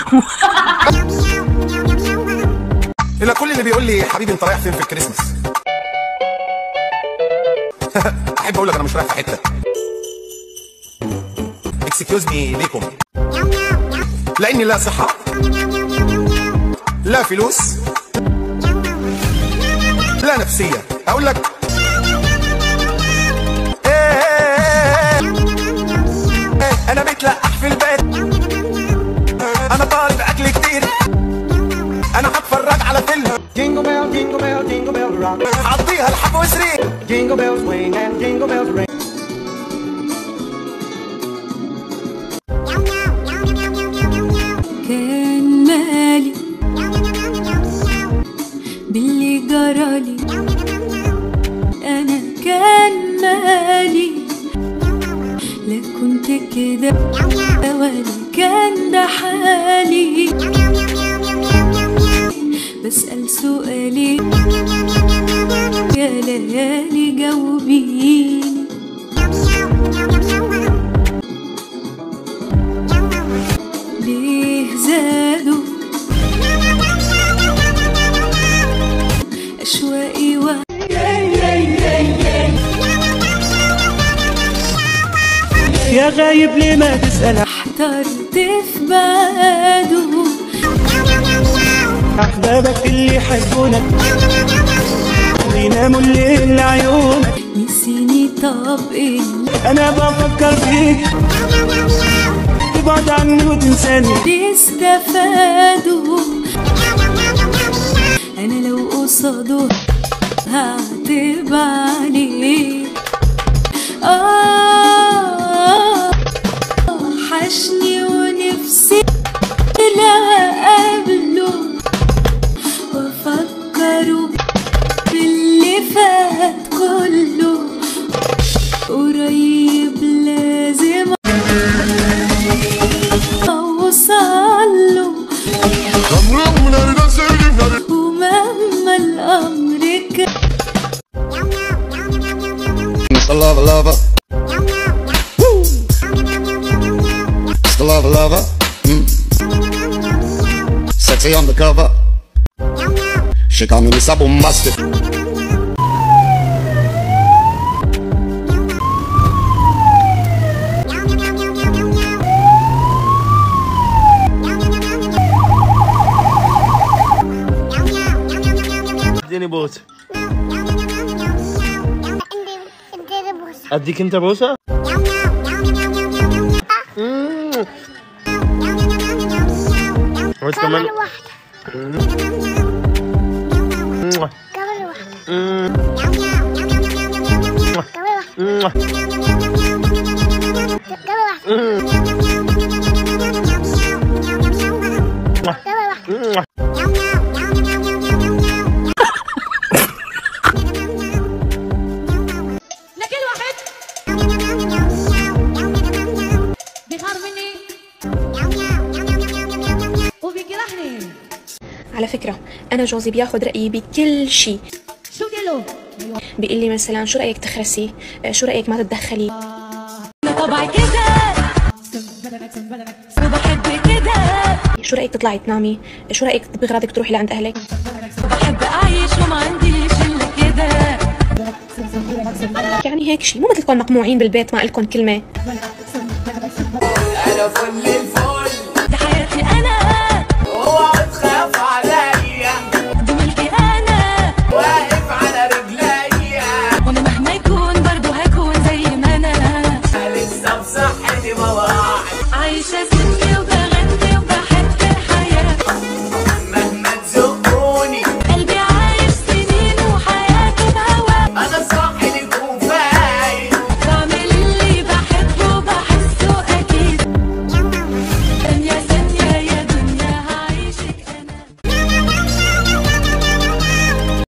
عليكم الى كل اللي بيقول لي حبيبي انت رايح فين في الكريسماس احب اقول لك انا مش رايح في حته اكسكيوز مي ليكم لاني لا صحه لا فلوس لا نفسيه اقول لك إيه، انا متلقح في البيت انا طالب اكل كتير انا هتفرج على فيلم Jingle bell, jingle bell, jingle bell rock. هعطيها الحب وسرير Jingle bells swing and jingle bells ring. كان مالي باللي جرالي انا كان مالي لا كنت كده ولا كان ده حالي بسأل سؤالي يا ليالي جاوبيني ليه زادوا أشواقي و يا غايب ليه ما تسأل احترت في بعده أحبابك اللي يحبونك بيناموا الليل لعيونك نسيني طب إيه أنا بفكر فيك تبعد عني وتنساني اللي استفادوا أنا لو قصاده هعتب عليه آه حشني ونفسي لا أقابله وأفكره باللي فات كله قريب لازم أوصله ومهما الأمر كان Mr. Lover Lover. Mr. Lover Lover. Mm. Sexy on the cover. She call me Mr. Bombastic. اديني بوسه اديك انت بوسه وانت كمان لكل واحد بيغار مني وبيكرهني على فكرة أنا جوزي بياخد رأيي بكل شيء شو قلو بيقول لي مثلا شو رأيك تخرسي آه، شو رأيك ما تتدخلي طبعي كده وبحب كده شو رأيك تطلعي تنامي آه، شو رأيك بغراضك تروحي لعند أهلك بحب أعيش وما عنديش إلا كده يعني هيك شيء مو مثلكم مقموعين بالبيت ما لكم كلمة أنا فل